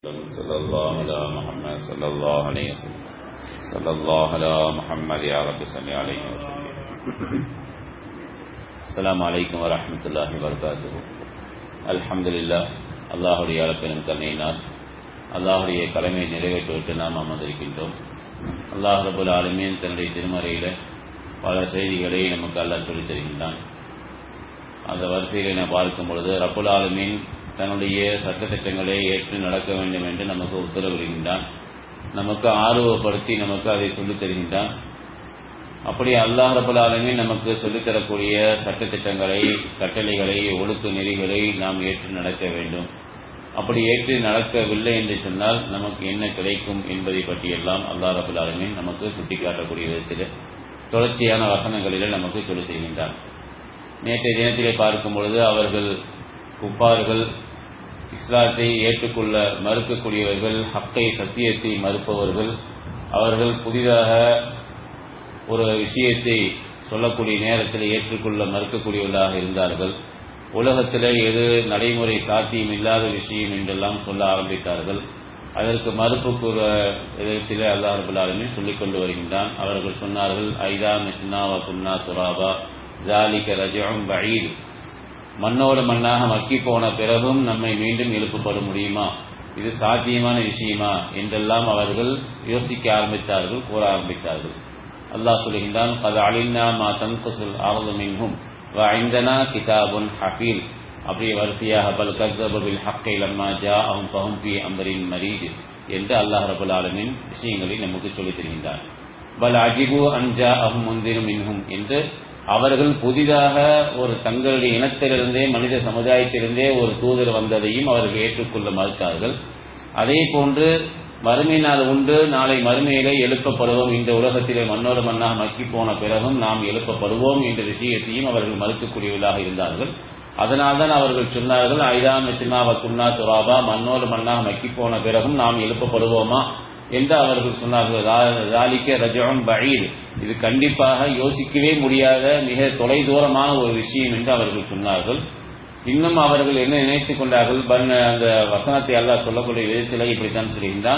صلى الله على محمد صلى الله عليه وسلم صلى الله على محمد يا رب صل عليه وسلم السلام عليكم ورحمة الله وبركاته الحمد لله அல்லாஹுடைய அழப்பெரும் கருணையினால் அல்லாஹுடைய கடமையை நிறைவேற்றுவிட்டு நாம் அமர்ந்திருக்கின்றோம் அல்லாஹ் ரபுல் ஆலமீன் தன்னுடைய திருமறையில் பல செய்திகளை நமக்கு அல்லாஹ் சொல்லித் தருகின்றான் அந்த வரிசையில் நான் பார்க்கும் பொழுது ரபுல் ஆலமீன் தன்னுடைய சட்டத்திட்டங்களை ஏற்று நடக்க வேண்டும் என்று நமக்கு உத்தரவிடுகின்றான் நமக்கு ஆர்வப்படுத்தி நமக்கு அதை சொல்லித் தருகின்றான் அப்படி அல்லாஹ் ரபுல் ஆலமீன் நமக்கு சொல்லித்தரக்கூடிய சட்டத்திட்டங்களை கட்டளைகளை ஒழுக்க நெறிகளை நாம் ஏற்று நடக்க வேண்டும் அப்படி ஏற்று நடக்கவில்லை என்று சொன்னால் நமக்கு என்ன கிடைக்கும் என்பதை பற்றியெல்லாம் அல்லாஹ் ரபுல் ஆலமீன் நமக்கு சுட்டிக்காட்டக்கூடிய விதத்தில் தொடர்ச்சியான வசனங்களிலே நமக்கு சொல்லித் தருகின்றான் நேற்றைய தினத்திலே பார்க்கும் பொழுது அவர்கள் குப்பார்கள் இஸ்லாத்தை ஏற்றுக்கொள்ள மறுக்கக்கூடியவர்கள் ஹக்கை சத்தியத்தை மறுப்பவர்கள் அவர்கள் புதிதாக ஒரு விஷயத்தை சொல்லக்கூடிய நேரத்தில் ஏற்றுக்கொள்ள மறுக்கக்கூடியவர்களாக இருந்தார்கள் உலகத்தில் எது நடைமுறை சாத்தியம் இல்லாத விஷயம் என்றெல்லாம் சொல்ல ஆரம்பித்தார்கள் அதற்கு மறுப்பு கூற விதத்தில் அல்லாஹ் ரபுல்லாலுமே சொல்லிக் கொண்டு வருகின்றான் அவர்கள் சொன்னார்கள் ஐதா மித்னாவா குன்னா துராபா ஜாலிக ரஜம் பழீது மண்ணோடு மண்ணாக மக்கி போன பிறகும் நம்மை மீண்டும் எழுப்பப்பட முடியுமா இது சாத்தியமான விஷயமா என்றெல்லாம் அவர்கள் யோசிக்க ஆரம்பித்தார்கள் கூற ஆரம்பித்தார்கள் அல்லாஹ் சொல்கின்றான் அது அலின்னா மா தன்குசுல் ஆவதுமின்ஹும் ஐந்தனா கிதாபுன் ஹபீல் அப்படி வரிசையாக பல் கர்தபில் ஹக்கை லம்மா ஜா அஹும் பஹும் பி அம்பரின் மரீது என்று அல்லாஹ் ரபுல் ஆலமின் விஷயங்களை நமக்கு சொல்லித் தருகின்றார் பல் அஜிபு அன்ஜா அஹும் முந்திரும் மின்ஹும் என்று அவர்கள் புதிதாக ஒரு தங்களுடைய இனத்திலிருந்தே மனித சமுதாயத்திலிருந்தே ஒரு தூதர் வந்ததையும் அவர்கள் ஏற்றுக்கொள்ள மறுத்தார்கள் அதே போன்று மறுமை நாள் உண்டு நாளை மறுமையிலே எழுப்பப்படுவோம் இந்த உலகத்திலே மண்ணோடு மண்ணாக மக்கி போன பிறகும் நாம் எழுப்பப்படுவோம் என்ற விஷயத்தையும் அவர்கள் மறுக்கக்கூடியவர்களாக இருந்தார்கள் அதனால்தான் அவர்கள் சொன்னார்கள் ஐதாம் எத்தினாவ குன்னா துராபா மண்ணோடு மண்ணாக மக்கி போன பிறகும் நாம் எழுப்பப்படுவோமா என்று அவர்கள் சொன்னார்கள் ராலிக்க ரஜம் பழீர் இது கண்டிப்பாக யோசிக்கவே முடியாத மிக தொலை தூரமான ஒரு விஷயம் என்று அவர்கள் சொன்னார்கள் இன்னும் அவர்கள் என்ன நினைத்துக் கொண்டார்கள் பன் அந்த வசனத்தை அல்லாஹ் சொல்லக்கூடிய விதத்தில் இப்படித்தான் சொல்கின்றான்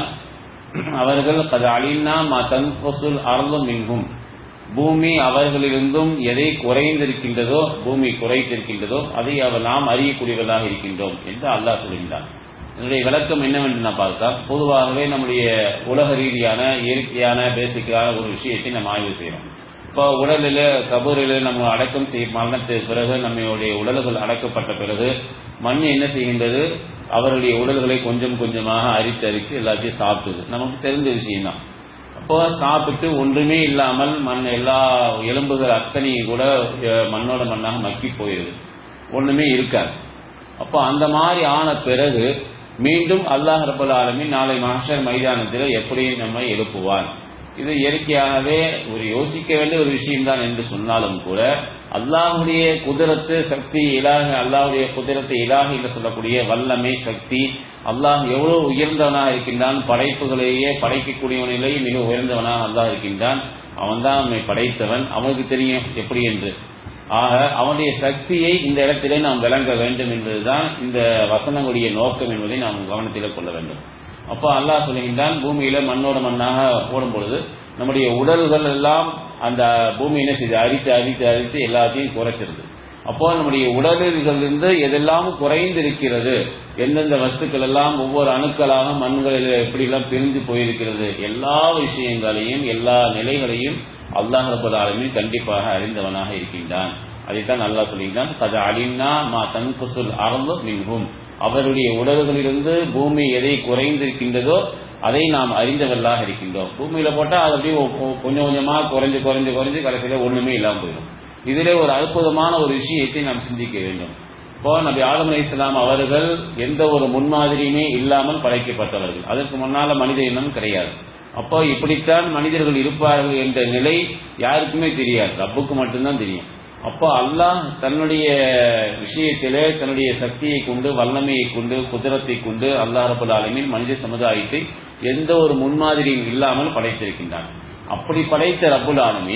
அவர்கள் கது அலின்னா மா தன்பொசுல் அறந்தும் மின்கும் பூமி அவர்களிலிருந்தும் எதை குறைந்திருக்கின்றதோ பூமி குறைத்திருக்கின்றதோ அதை அவர் நாம் அறியக்கூடியவர்களாக இருக்கின்றோம் என்று அல்லாஹ் சொல்கின்றான் இதனுடைய விளக்கம் என்னவென்று நான் பார்த்தா பொதுவாகவே நம்முடைய உலக ரீதியான இயற்கையான பேசிக்கான ஒரு விஷயத்தை நம்ம ஆய்வு செய்யறோம் இப்போ உடலில் கபூரில் நம்ம அடக்கம் செய்ய மரணத்துக்கு பிறகு நம்மளுடைய உடல்கள் அடக்கப்பட்ட பிறகு மண் என்ன செய்கின்றது அவருடைய உடல்களை கொஞ்சம் கொஞ்சமாக அரித்து அரித்து எல்லாத்தையும் சாப்பிடுது நமக்கு தெரிஞ்ச விஷயம்தான் அப்போ சாப்பிட்டு ஒன்றுமே இல்லாமல் மண் எல்லா எலும்புகள் அத்தனையும் கூட மண்ணோட மண்ணாக மக்கி போயிடுது ஒன்றுமே இருக்காது அப்போ அந்த மாதிரி ஆன பிறகு மீண்டும் அல்லாஹ் ரபுல் ஆலமின் நாளை மாஷர் மைதானத்தில் எப்படி நம்மை எழுப்புவான் இது இயற்கையானவே ஒரு யோசிக்க வேண்டிய ஒரு விஷயம்தான் என்று சொன்னாலும் கூட அல்லாஹுடைய குதிரத்து சக்தி இலாக அல்லாஹுடைய குதிரத்தை இலாக என்று சொல்லக்கூடிய வல்லமை சக்தி அல்லாஹ் எவ்வளவு உயர்ந்தவனாக இருக்கின்றான் படைப்புகளையே படைக்கக்கூடியவனிலே மிக உயர்ந்தவனாக அல்லாஹ் இருக்கின்றான் அவன்தான் நம்மை படைத்தவன் அவனுக்கு தெரியும் எப்படி என்று ஆக அவனுடைய சக்தியை இந்த இடத்திலே நாம் விளங்க வேண்டும் என்பதுதான் இந்த வசனங்களுடைய நோக்கம் என்பதை நாம் கவனத்தில் கொள்ள வேண்டும் அப்போ அல்லாஹ் சொல்லுகின்றான் பூமியில மண்ணோட மண்ணாக போடும் பொழுது நம்முடைய உடல்கள் எல்லாம் அந்த பூமி என்ன செய்து அரித்து அரித்து அரித்து எல்லாத்தையும் குறைச்சிருது அப்போ நம்முடைய உடல்களிலிருந்து எதெல்லாம் குறைந்திருக்கிறது எந்தெந்த வஸ்துக்கள் எல்லாம் ஒவ்வொரு அணுக்களாக மண்களில் எப்படிலாம் பிரிந்து போயிருக்கிறது எல்லா விஷயங்களையும் எல்லா நிலைகளையும் அல்லாஹ் ரபுல் ஆலமின் கண்டிப்பாக அறிந்தவனாக இருக்கின்றான் அதைத்தான் அல்லாஹ் சொல்லியிருந்தான் கத அலின்னா மா தன்குசுல் அறந்து மின்ஹும் அவருடைய உடல்களிலிருந்து பூமி எதை குறைந்திருக்கின்றதோ அதை நாம் அறிந்தவர்களாக இருக்கின்றோம் பூமியில போட்டால் அது அப்படியே கொஞ்சம் கொஞ்சமா குறைஞ்சு குறைஞ்சு குறைஞ்சு கடைசியில ஒண்ணுமே இல்லாமல் போயிடும் இதிலே ஒரு அற்புதமான ஒரு விஷயத்தை நாம் சிந்திக்க வேண்டும் இப்போ நபி ஆலம் அலி இஸ்லாம் அவர்கள் எந்த ஒரு முன்மாதிரியுமே இல்லாமல் படைக்கப்பட்டவர்கள் அதற்கு முன்னால மனித இனம் கிடையாது அப்போ இப்படித்தான் மனிதர்கள் இருப்பார்கள் என்ற நிலை யாருக்குமே தெரியாது ரப்புக்கு மட்டும்தான் தெரியும் அப்போ அல்லாஹ் தன்னுடைய விஷயத்திலே தன்னுடைய சக்தியை கொண்டு வல்லமையை கொண்டு குதிரத்தை கொண்டு அல்லாஹ் ரபுல் ஆலமின் மனித சமுதாயத்தை எந்த ஒரு முன்மாதிரியும் இல்லாமல் படைத்திருக்கின்றான் அப்படி படைத்த ரபுல் ஆலமின்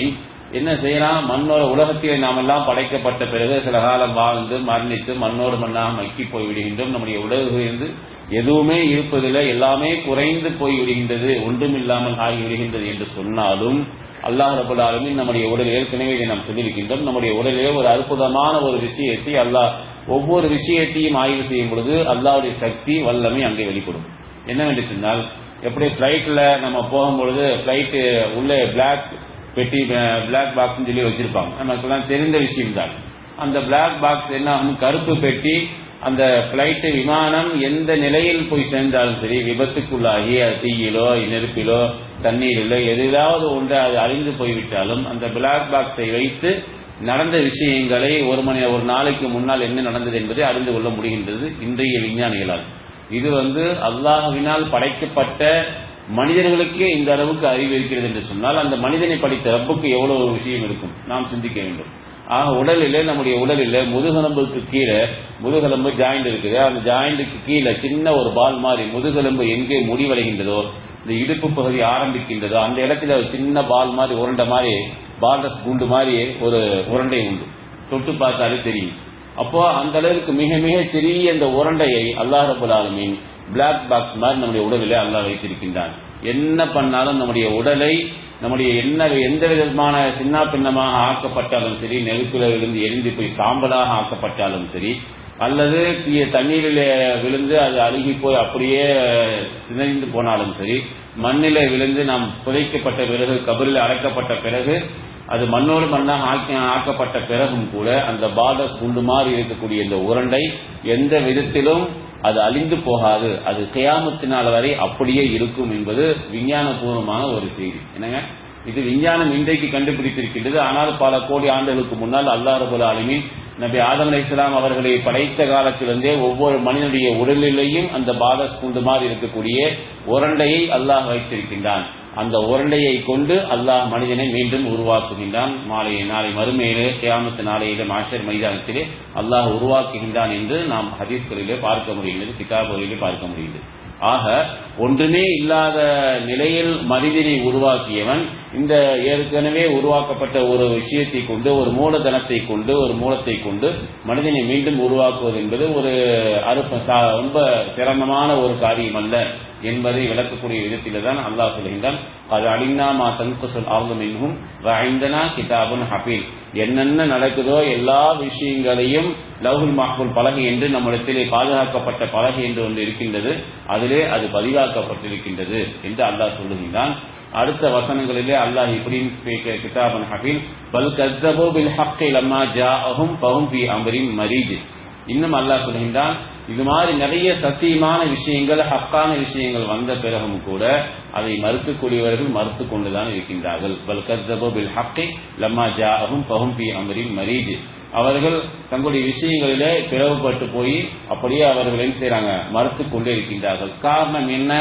என்ன செய்யலாம் மண்ணோட உலகத்திலே நாமெல்லாம் படைக்கப்பட்ட பிறகு சில காலம் வாழ்ந்து மரணித்து மண்ணோடு மண்ணாக மக்கி போய் விடுகின்றோம் நம்முடைய உலகிலிருந்து எதுவுமே இருப்பதில்லை எல்லாமே குறைந்து போய் விடுகின்றது ஒன்றுமில்லாமல் ஆகி விடுகின்றது என்று சொன்னாலும் அல்லாஹ் ரபுல் ஆலமின் நம்முடைய உடல் ஏற்கனவே இதை நாம் சொல்லியிருக்கின்றோம் நம்முடைய உடலிலே ஒரு அற்புதமான ஒரு விஷயத்தை அல்லாஹ் ஒவ்வொரு விஷயத்தையும் ஆய்வு செய்யும் பொழுது அல்லாஹ்வுடைய சக்தி வல்லமை அங்கே வெளிப்படும் என்னவென்று சொன்னால் எப்படி ஃப்ளைட்டில் நம்ம போகும்பொழுது ஃப்ளைட்டு உள்ளே பிளாக் பெட்டி பிளாக் பாக்ஸ் சொல்லி வச்சிருப்பாங்க நமக்கெல்லாம் தெரிந்த விஷயம் தான் அந்த பிளாக் பாக்ஸ் என்ன ஆகும் கருப்பு பெட்டி அந்த பிளைட் விமானம் எந்த நிலையில் போய் சேர்ந்தாலும் சரி விபத்துக்குள்ளாகி அது தீயிலோ நெருப்பிலோ தண்ணீரிலோ எதாவது ஒன்று அது அழிந்து போய்விட்டாலும் அந்த பிளாக் பாக்ஸை வைத்து நடந்த விஷயங்களை ஒரு மணி ஒரு நாளைக்கு முன்னால் என்ன நடந்தது என்பதை அறிந்து கொள்ள முடிகின்றது இன்றைய விஞ்ஞானிகளால் இது வந்து அல்லாஹ்வினால் படைக்கப்பட்ட மனிதர்களுக்கே இந்த அளவுக்கு அறிவு இருக்கிறது என்று சொன்னால் அந்த மனிதனை படித்த ரப்புக்கு எவ்வளவு ஒரு விஷயம் இருக்கும் நாம் சிந்திக்க வேண்டும் ஆக உடலிலே நம்முடைய உடலிலே முதுகெலும்புக்கு கீழே முதுகெலும்பு ஜாயிண்ட் இருக்குது அந்த ஜாயிண்ட்டுக்கு கீழே சின்ன ஒரு பால் மாதிரி முதுகெலும்பு எங்கே முடிவடைகின்றதோ இந்த இடுப்பு பகுதி ஆரம்பிக்கின்றதோ அந்த இடத்துல ஒரு சின்ன பால் மாதிரி உருண்டை மாதிரி பால்ரஸ் குண்டு மாதிரி ஒரு உருண்டை உண்டு தொட்டு பார்த்தாலே தெரியும் அப்போ அந்த அளவுக்கு மிக மிக சிறிய அந்த உருண்டையை அல்லாஹ் ரபுல் ஆலமீன் பிளாக் பாக்ஸ் மாதிரி நம்முடைய உடலிலே அல்லாஹ் வைத்திருக்கின்றான் என்ன பண்ணாலும் நம்முடைய உடலை நம்முடைய என்ன எந்த விதமான சின்ன பின்னமாக ஆக்கப்பட்டாலும் சரி நெருப்பில் விழுந்து எரிந்து போய் சாம்பலாக ஆக்கப்பட்டாலும் சரி அல்லது தீய தண்ணீரில் விழுந்து அது அழுகி போய் அப்படியே சிதைந்து போனாலும் சரி மண்ணிலே விழுந்து நாம் புதைக்கப்பட்ட பிறகு கபரில் அடைக்கப்பட்ட பிறகு அது மண்ணோடு மண்ணாக ஆக்கி ஆக்கப்பட்ட பிறகும் கூட அந்த பாதஸ் குண்டு மாதிரி இருக்கக்கூடிய இந்த உருண்டை எந்த விதத்திலும் அது அழிந்து போகாது அது கியாமத்தினால் வரை அப்படியே இருக்கும் என்பது விஞ்ஞானபூர்வமான ஒரு செய்தி என்னங்க இது விஞ்ஞானம் இன்றைக்கு கண்டுபிடித்திருக்கின்றது ஆனால் பல கோடி ஆண்டுகளுக்கு முன்னால் அல்லா ரபுல் ஆலமின் நபி ஆதம் அலை இஸ்லாம் அவர்களை படைத்த காலத்திலிருந்தே ஒவ்வொரு மனிதனுடைய உடலிலேயும் அந்த பாதஸ் குண்டு மாதிரி இருக்கக்கூடிய உரண்டையை அல்லாஹ் வைத்திருக்கின்றான் அந்த உருண்டையை கொண்டு அல்லாஹ் மனிதனை மீண்டும் உருவாக்குகின்றான் மாலை நாளை மறுமையிலே கியாமத்து நாளையிலே மாஷர் மைதானத்திலே அல்லாஹ் உருவாக்குகின்றான் என்று நாம் ஹதீஸ்களிலே பார்க்க முடிகிறது கிதாபுகளிலே பார்க்க முடிகிறது ஆக ஒன்றுமே இல்லாத நிலையில் மனிதனை உருவாக்கியவன் இந்த ஏற்கனவே உருவாக்கப்பட்ட ஒரு விஷயத்தை கொண்டு ஒரு மூலதனத்தை கொண்டு ஒரு மூலத்தை கொண்டு மனிதனை மீண்டும் உருவாக்குவது என்பது ஒரு அறுப்ப சா- ரொம்ப சிரமமான ஒரு காரியம் அல்ல என்பதை விளக்கக்கூடிய விதத்தில் தான் அல்லாஹ் சொல்கின்றான் அது அழிந்தா மா தன்குசல் ஆகும் என்றும் ஐந்தனா கிதாபுன் ஹபீல் என்னென்ன நடக்குதோ எல்லா விஷயங்களையும் லவ்ஹுல் மஹ்புல் பலகை என்று நம்மிடத்திலே பாதுகாக்கப்பட்ட பலகை என்று ஒன்று இருக்கின்றது அதிலே அது பதிவாக்கப்பட்டிருக்கின்றது என்று அல்லாஹ் சொல்லுகின்றான் அடுத்த வசனங்களிலே அல்லாஹ் இப்படி கிதாபுன் ஹபீல் பல் கஸ்தபு பில் ஹக்கி லம்மா ஜாஅஹும் ஃபஹும் ஃபீ அம்ரின் மரீஜ் இன்னும் அல்லாஹ் சொல்கின்றான் இது மாதிரி நிறைய சத்தியமான விஷயங்கள் ஹக்கான விஷயங்கள் வந்த பிறகும் கூட அதை மறுக்கக்கூடியவர்கள் மறுத்து கொண்டுதான் இருக்கின்றார்கள் பல் கஸ்தபு பில் ஹக்கி லம்மா ஜாஅஹும் ஃபஹும் ஃபீ அம்ரின் மரீஜ் அவர்கள் தங்களுடைய விஷயங்களிலே பிளவுபட்டு போய் அப்படியே அவர்கள் என்ன செய்றாங்க மறுத்து கொண்டே இருக்கின்றார்கள் காரணம் என்ன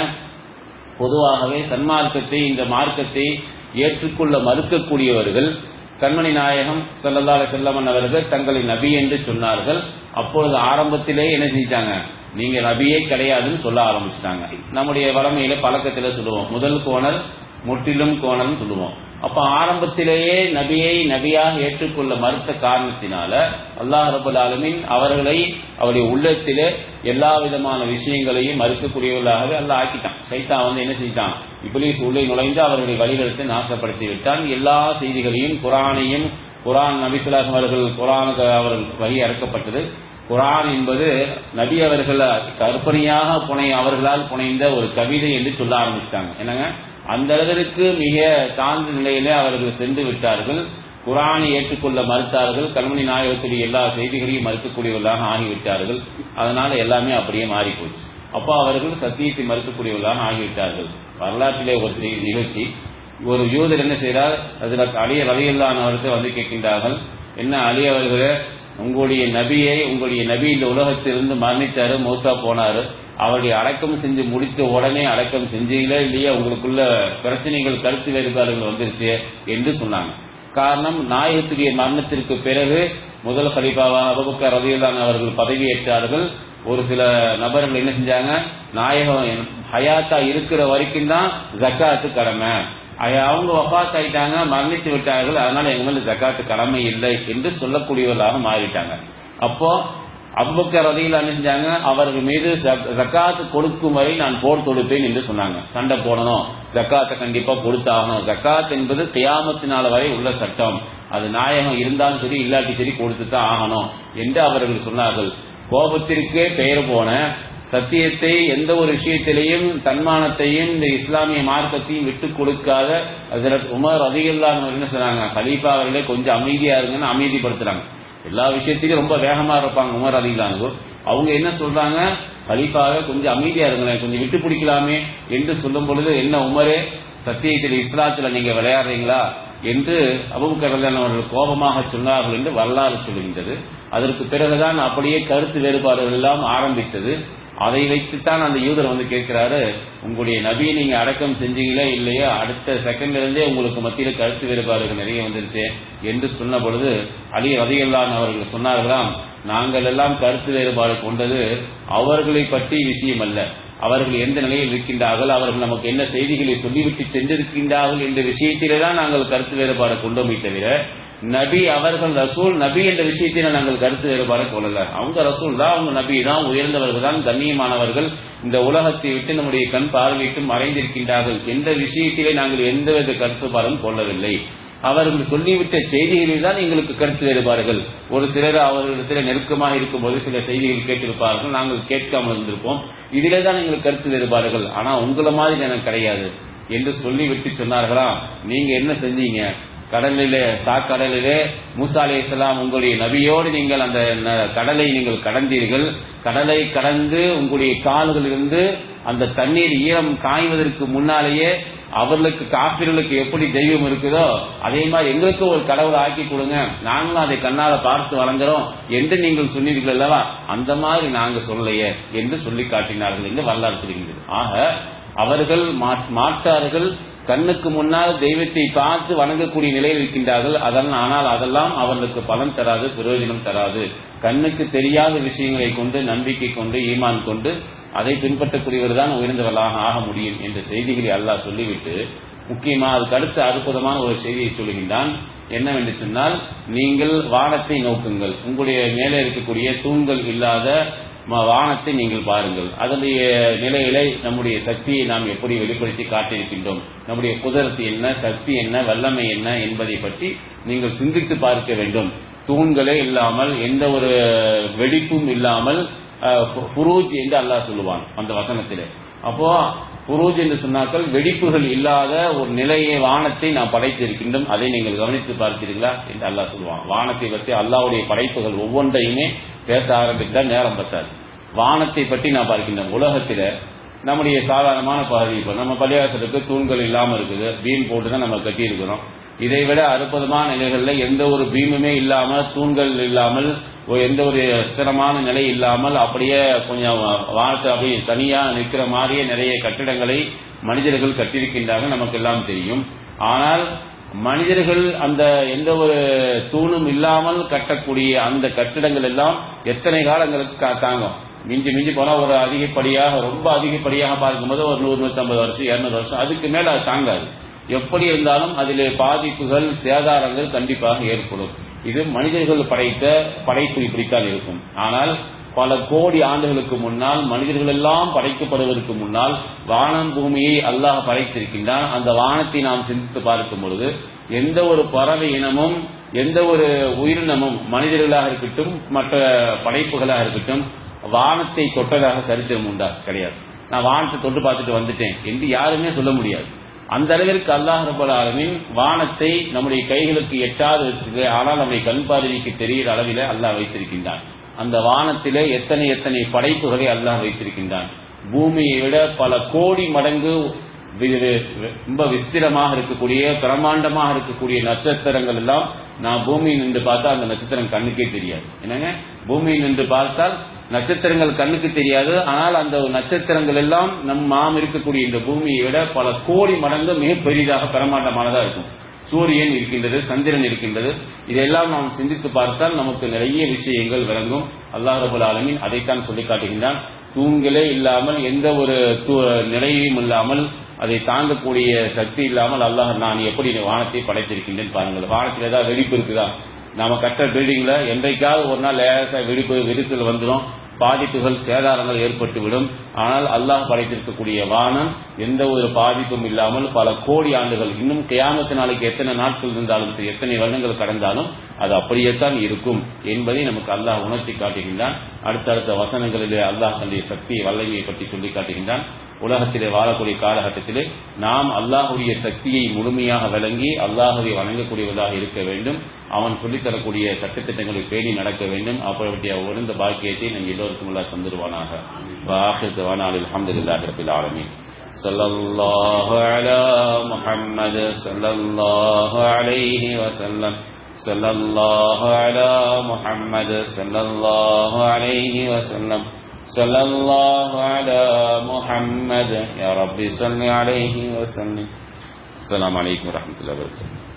பொதுவாகவே சன்மார்க்கத்தை இந்த மார்க்கத்தை ஏற்றுக்கொள்ள மறுக்கக்கூடியவர்கள் கண்மணி நாயகம் ஸல்லல்லாஹு அலைஹி வஸல்லம் அவர்கள் தங்களை நபி என்று சொன்னார்கள் அப்பொழுது ஆரம்பத்திலே என்ன செஞ்சாங்க நீங்க நபியே கிடையாதுன்னு சொல்ல ஆரம்பிச்சிட்டாங்க நம்முடைய வளமையில பழக்கத்தில சொல்லுவோம் முதல் கோணல் முற்றிலும் கோணல் சொல்லுவோம் அப்ப ஆரம்பத்திலேயே நபியை நபியாக ஏற்றுக்கொள்ள மறுத்த காரணத்தினால அல்லாஹ் ரபுல் ஆலமீன் அவர்களை அவருடைய உள்ளத்திலே எல்லா விதமான விஷயங்களையும் மறுக்கக்கூடியவர்களாகவே அல்லாஹ் ஆக்கிட்டான் சைத்தான் வந்து என்ன செஞ்சிட்டான் இப்லீஸ் உள்ளே நுழைந்து அவர்களை வழிகளுக்கு நாசப்படுத்தி விட்டான் எல்லா செய்திகளையும் குரானையும் குரான் நபிசுலாசம் அவர்கள் குரானுக்கு அவர்கள் வழி அறக்கப்பட்டது குரான் என்பது நபி அவர்கள் கற்பனையாக புனை அவர்களால் புனைந்த ஒரு கவிதை என்று சொல்ல ஆரம்பிச்சிட்டாங்க என்னங்க அந்த அளவிற்கு மிக தாழ்ந்த நிலையிலே அவர்கள் சென்று விட்டார்கள் குரானை ஏற்றுக்கொள்ள மறுத்தார்கள் கண்மணி நாயகத்துடைய எல்லா செய்திகளையும் மறுக்கக்கூடியவர்களாக ஆகிவிட்டார்கள் அதனால எல்லாமே அப்படியே மாறி போச்சு அப்போ அவர்கள் சத்தியத்தை மறுக்கக்கூடியவர்களாக ஆகிவிட்டார்கள் வரலாற்றிலே ஒரு செய்தி நிகழ்ச்சி ஒரு யூதர் என்ன செய்கிறார் அதுல அலிய ரலியல்லானவர்கிட்ட வந்து கேட்கின்றார்கள் என்ன அலி அவர்களே உங்களுடைய நபியை உங்களுடைய நபி இந்த உலகத்திலிருந்து மரணித்தாரு மௌத்தா போனாரு அவருடைய அடக்கம் செஞ்சு முடிச்ச உடனே அடக்கம் செஞ்சீங்களே இல்லையா உங்களுக்குள்ள பிரச்சனைகள் கருத்து வேறுபாடுகள் வந்துருச்சு என்று சொன்னாங்க காரணம் நாயகத்துடைய மரணத்திற்கு பிறகு முதல் கலிபாவாக அபுபக்கர் ரதியுல்லான் அவர்கள் பதவியேற்றார்கள் ஒரு சில நபர்கள் என்ன செஞ்சாங்க நாயகம் ஹயாத்தா இருக்கிற வரைக்கும் தான் ஜக்காத்து கடமை அய- அவங்க வஃபாத் ஆயிட்டாங்க மரணித்து விட்டார்கள் அதனால எங்க மேல ஜக்காத்து கடமை இல்லை என்று சொல்லக்கூடியவர்களாக மாறிட்டாங்க அப்போ அபுபக்கர் ரதியில் அணிஞ்சாங்க அவர்கள் மீது ஜக்- ஜக்காத்து கொடுக்கும் வரை நான் போர் தொடுப்பேன் என்று சொன்னாங்க சண்டை போடணும் ஜக்காத்தை கண்டிப்பா கொடுத்தாகணும் ஜக்காத் என்பது கியாமத்தினால வரை உள்ள சட்டம் அது நாயகம் இருந்தாலும் சரி இல்லாட்டி சரி கொடுத்து தான் ஆகணும் என்று அவர்கள் சொன்னார்கள் கோபத்திற்கே பெயர் போன சத்தியத்தை எந்த ஒரு விஷயத்திலையும் தன்மானத்தையும் இந்த இஸ்லாமிய மார்க்கத்தையும் விட்டு கொடுக்காத ஹஜரத் உமர் அதிகல்லாம என்ன சொன்னாங்க கலீஃபா அவர்களே கொஞ்சம் அமைதியா இருங்கன்னு அமைதிப்படுத்துறாங்க எல்லா விஷயத்திலும் ரொம்ப வேகமா இருப்பாங்க உமர் அதிகலானு அவங்க என்ன சொல்றாங்க கலீஃபாவை கொஞ்சம் அமைதியா இருங்களேன் கொஞ்சம் விட்டு பிடிக்கலாமே என்று சொல்லும் பொழுது என்ன உமரே சத்தியத்தில் இஸ்லாத்துல நீங்க விளையாடுறீங்களா என்று அபுபக்கர் ரலியல்லாஹு அவர்கள் கோபமாக சொன்னார்கள் என்று வரலாறு சொல்கின்றது அதற்கு பிறகுதான் அப்படியே கருத்து வேறுபாடுகள் எல்லாம் ஆரம்பித்தது அதை வைத்துத்தான் அந்த யூதர் வந்து கேட்கிறாரு உங்களுடைய நபியை நீங்க அடக்கம் செஞ்சீங்களே இல்லையா அடுத்த செகண்ட்ல இருந்தே உங்களுக்கு மத்தியில கருத்து வேறுபாடுகள் நிறைய வந்துருச்சு என்று சொன்ன பொழுது அலி ரதியல்லான் அவர்கள் சொன்னார்களாம் நாங்கள் எல்லாம் கருத்து வேறுபாடு கொண்டது அவர்களை பற்றி விஷயம் அல்ல அவர்கள் எந்த நிலையில் இருக்கின்றார்கள் அவர்கள் நமக்கு என்ன செய்திகளை சொல்லிவிட்டு சென்றிருக்கின்றார்கள் என்ற விஷயத்திலே தான் நாங்கள் கருத்து வேறுபாடு கொண்டோமே தவிர நபி அவர்கள் ரசூல் நபி என்ற விஷயத்தில நாங்கள் கருத்து வேறுபாடு கொள்ளல அவங்க ரசூல் தான் அவங்க நபி தான் உயர்ந்தவர்கள் தான் கண்ணியமானவர்கள் இந்த உலகத்தை விட்டு நம்முடைய கண் பார்வையிட்டு மறைந்திருக்கின்றார்கள் என்ற விஷயத்திலே நாங்கள் எந்தவித கருத்துப்பாடும் கொள்ளவில்லை அவர்கள் சொல்லிவிட்ட செய்திகளில் தான் எங்களுக்கு கருத்து வேறுபாடுகள் ஒரு சிலர் அவர்களிடத்தில் நெருக்கமாக இருக்கும்போது சில செய்திகள் கேட்டிருப்பார்கள் நாங்கள் கேட்காமல் இருந்திருப்போம் இதிலே தான் எங்களுக்கு கருத்து வேறுபாடுகள் ஆனா உங்களை மாதிரி எனக்கு கிடையாது என்று சொல்லிவிட்டு சொன்னார்களாம் நீங்க என்ன செஞ்சீங்க கடலிலே தாக்கடலிலே மூசா அலைஹிஸ்ஸலாம் உங்களுடைய நபியோடு நீங்கள் அந்த ந- கடலை நீங்கள் கடந்தீர்கள் கடலை கடந்து உங்களுடைய கால்களிலிருந்து அந்த தண்ணீர் ஈரம் காய்வதற்கு முன்னாலேயே அவர்களுக்கு காப்பீர்களுக்கு எப்படி தெய்வம் இருக்குதோ அதே மாதிரி எங்களுக்கு ஒரு கடவுளை ஆக்கி கொடுங்க நாங்களும் அதை கண்ணால பார்த்து வழங்குறோம் என்று நீங்கள் சொன்னீர்கள் அல்லவா அந்த மாதிரி நாங்க சொல்லலையே என்று சொல்லி காட்டினார்கள் என்று வரலாறு தெரிகிறது ஆக அவர்கள் மாற்- மாற்றார்கள் கண்ணுக்கு முன்னால் தெய்வத்தை பார்த்து வணங்கக்கூடிய நிலையில் இருக்கின்றார்கள் அதன் ஆனால் அதெல்லாம் அவர்களுக்கு பலன் தராது பிரயோஜனம் தராது கண்ணுக்கு தெரியாத விஷயங்களை கொண்டு நம்பிக்கை கொண்டு ஈமான் கொண்டு அதை பின்பற்றக்கூடியவர் தான் உயர்ந்தவர்களாக ஆக முடியும் என்ற செய்திகளை அல்லாஹ் சொல்லிவிட்டு முக்கியமா அதுக்கு அடுத்த அற்புதமான ஒரு செய்தியை சொல்லுகின்றான் என்னவென்று சொன்னால் நீங்கள் வானத்தை நோக்குங்கள் உங்களுடைய மேலே இருக்கக்கூடிய தூண்கள் இல்லாத ம- வானத்தை நீங்கள் பாருங்கள் அதனுடைய நிலையிலே நம்முடைய சக்தியை நாம் எப்படி வெளிப்படுத்தி காட்டியிருக்கின்றோம் நம்முடைய குதிரத்து என்ன சக்தி என்ன வல்லமை என்ன என்பதை பற்றி நீங்கள் சிந்தித்து பார்க்க வேண்டும் தூண்களே இல்லாமல் எந்த ஒரு வெடிப்பும் இல்லாமல் அஹ், ஃபு- ஃபுரூஜ் என்று அல்லாஹ் சொல்லுவான் அந்த வசனத்திலே அப்போ ஃபுரூஜ் என்று சொன்னாக்கள் வெடிப்புகள் இல்லாத ஒரு நிலையை வானத்தை நாம் படைத்திருக்கின்றோம் அதை நீங்கள் கவனித்து பார்த்தீர்களா என்று அல்லாஹ் சொல்லுவான் வானத்தை பற்றி அல்லாஹ்வுடைய படைப்புகள் ஒவ்வொன்றையுமே பேச ஆரம்பித்தால் நேரம் பத்தாது வானத்தை பற்றி நான் பார்க்கின்றோம் உலகத்தில நம்முடைய சாதாரணமான பகுதி இப்போ நம்ம பள்ளிவாசலுக்கு தூண்கள் இல்லாமல் இருக்குது பீம் போட்டு தான் நம்ம கட்டி இருக்கிறோம் இதை விட அற்புதமான நிலைகளில் எந்த ஒரு பீமுமே இல்லாமல் தூண்கள் இல்லாமல் ஒரு எந்த ஒரு ஸ்திரமான நிலை இல்லாமல் அப்படியே கொஞ்சம் வானத்தை அப்படியே தனியா நிற்கிற மாதிரியே நிறைய கட்டிடங்களை மனிதர்கள் கட்டியிருக்கின்றார்கள் நமக்கு எல்லாம் தெரியும் ஆனால் மனிதர்கள் அந்த எந்த ஒரு தூணும் இல்லாமல் கட்டக்கூடிய அந்த கட்டிடங்கள் எல்லாம் எத்தனை காலங்களுக்கு கா- தாங்கும் மிஞ்சி மிஞ்சி போனா ஒரு அதிகப்படியாக ரொம்ப அதிகப்படியாக பார்க்கும்போது ஒரு நூறு நூற்றம்பது வருஷம் இருநூறு வருஷம் அதுக்கு மேல அது தாங்காது எப்படி இருந்தாலும் அதிலே பாதிப்புகள் சேதாரங்கள் கண்டிப்பாக ஏற்படும் இது மனிதர்கள் படைத்த படைப்பு இப்படித்தான் இருக்கும் ஆனால் பல கோடி ஆண்டுகளுக்கு முன்னால் மனிதர்கள் எல்லாம் படைக்கப்படுவதற்கு முன்னால் வானம் பூமியை அல்லாஹ் படைத்திருக்கின்றான் அந்த வானத்தை நாம் சிந்தித்து பார்க்கும் பொழுது எந்த ஒரு பறவை இனமும் எந்த ஒரு உயிரினமும் மனிதர்களாக இருக்கட்டும் மற்ற படைப்புகளாக இருக்கட்டும் வானத்தை தொட்டதாக சரித்திரம் உண்டா கிடையாது நான் வானத்தை தொட்டு பார்த்துட்டு வந்துட்டேன் என்று யாருமே சொல்ல முடியாது அந்த அளவிற்கு அல்லாஹ் ரப்பல் ஆலமீன் வானத்தை நம்முடைய கைகளுக்கு எட்டாது வச்சிருக்கு ஆனால் நம்முடைய கண் பார்வைக்கு தெரிகிற அளவிலே அல்லாஹ் வைத்திருக்கின்றான் அந்த வானத்திலே எத்தனை எத்தனை படைப்புகளை அல்லாஹ் வைத்திருக்கின்றான் பூமியை விட பல கோடி மடங்கு வி- வி- வி- ரொம்ப விஸ்திரமாக இருக்கக்கூடிய பிரம்மாண்டமாக இருக்கக்கூடிய நட்சத்திரங்கள் எல்லாம் நான் பூமியில் நின்று பார்த்தா அந்த நட்சத்திரம் கண்ணுக்கே தெரியாது என்னங்க பூமியில் நின்று பார்த்தால் நட்சத்திரங்கள் கண்ணுக்கு தெரியாது ஆனால் அந்த நட்சத்திரங்கள் எல்லாம் நம் நாம் இருக்கக்கூடிய இந்த பூமியை விட பல கோடி மடங்கு மிக பெரிதாக பிரமாண்டமானதா இருக்கும் சூரியன் இருக்கின்றது சந்திரன் இருக்கின்றது இதெல்லாம் நாம் சிந்தித்து பார்த்தால் நமக்கு நிறைய விஷயங்கள் விளங்கும் அல்லாஹ் ரபுல் ஆலமீன் அதைத்தான் சொல்லி காட்டுகின்றான் தூண்களே இல்லாமல் எந்த ஒரு து- நிலையும் இல்லாமல் அதை தாங்கக்கூடிய சக்தி இல்லாமல் அல்லாஹ் நான் எப்படி இந்த வானத்தை படைத்திருக்கின்றேன் பாருங்கள் வானத்தில் ஏதாவது வெடிப்பு இருக்குதா நாம கட்ட பில்டிங்ல என்றைக்காவது ஒரு நாள் லேசா வெடிப்பு விரிசல் வந்துடும் பாதிப்புகள் சேதாரங்கள் ஏற்பட்டுவிடும் ஆனால் அல்லாஹ் படைத்திருக்கக்கூடிய வானம் எந்த ஒரு பாதிப்பும் இல்லாமல் பல கோடி ஆண்டுகள் இன்னும் கியாமத்து நாளைக்கு எத்தனை நாட்கள் இருந்தாலும் சரி எத்தனை வருடங்கள் கடந்தாலும் அது அப்படியேத்தான் இருக்கும் என்பதை நமக்கு அல்லாஹ் உணர்த்தி காட்டுகின்றான் அடுத்தடுத்த வசனங்களிலே அல்லாஹ் தன்னுடைய சக்தியை வல்லமையை பற்றி சொல்லி காட்டுகின்றான் உலகத்திலே வாழக்கூடிய காலகட்டத்திலே நாம் அல்லாஹுடைய சக்தியை முழுமையாக விளங்கி அல்லாஹுவை வணங்கக்கூடியவதாக இருக்க வேண்டும் அவன் சொல்லித்தரக்கூடிய சட்டத்திட்டங்களை பேணி நடக்க வேண்டும் அப்படிப்பட்ட உயர்ந்த பாக்கியத்தை நம் எல்லோருக்கும் எல்லாம் தந்துடுவானாக வாஹித் வானாலில் அஹமதுல்லாஹி ரபில் ஆலமீன் صلى الله على محمد صلى الله عليه وسلم صلى الله على محمد صلى الله عليه وسلم صلى الله على محمد يا رب صل عليه وسلم السلام عليكم ورحمة الله وبركاته